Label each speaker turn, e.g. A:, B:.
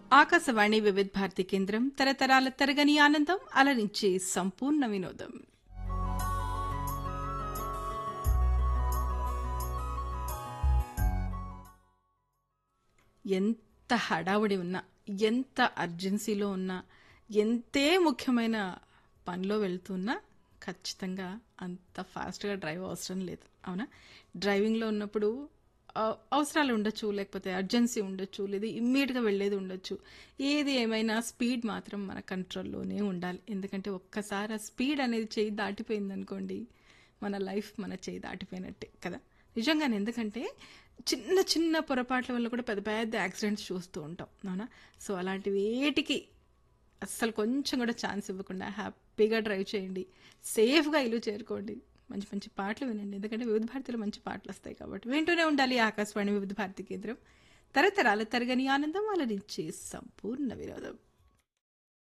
A: ఆకాశవాణి వివిధ భారతి కేంద్రం తరతరాల తరగని ఆనందం అలరించే సంపూర్ణ వినోదం ఎంత హడావుడి ఉన్నా ఎంత అర్జెన్సీలో ఉన్నా ఎంతే ముఖ్యమైన పనిలో వెళ్తున్నా ఖచ్చితంగా అంత ఫాస్ట్గా డ్రైవ్ అవసరం లేదు అవునా డ్రైవింగ్లో ఉన్నప్పుడు ఆ, అవసరాలు ఉండొచ్చు లేకపోతే అర్జెన్సీ ఉండొచ్చు లేదా ఇమ్మీడియట్గా వెళ్ళేది ఉండొచ్చు ఏది ఏమైనా స్పీడ్ మాత్రం మన కంట్రోల్లోనే ఉండాలి ఎందుకంటే ఒక్కసారి ఆ స్పీడ్ అనేది చేయి దాటిపోయింది అనుకోండి మన లైఫ్ మన చేయి దాటిపోయినట్టే కదా నిజంగానే ఎందుకంటే చిన్న చిన్న పొరపాట్ల వల్ల కూడా పెద్ద పెద్ద యాక్సిడెంట్స్ చూస్తూ ఉంటాం అవునా సో అలాంటి వేటికి అస్సలు కొంచెం కూడా ఛాన్స్ ఇవ్వకుండా హ్యాపీగా డ్రైవ్ చేయండి సేఫ్గా ఇల్లు చేరుకోండి మంచి మంచి పాటలు వినండి ఎందుకంటే వివిధ భారతిలో మంచి పాటలు వస్తాయి కాబట్టి వింటూనే ఉండాలి ఆకాశవాణి వివిధ భారతి కేంద్రం తరతరాల తరగని ఆనందం అలరించే సంపూర్ణ వినోదం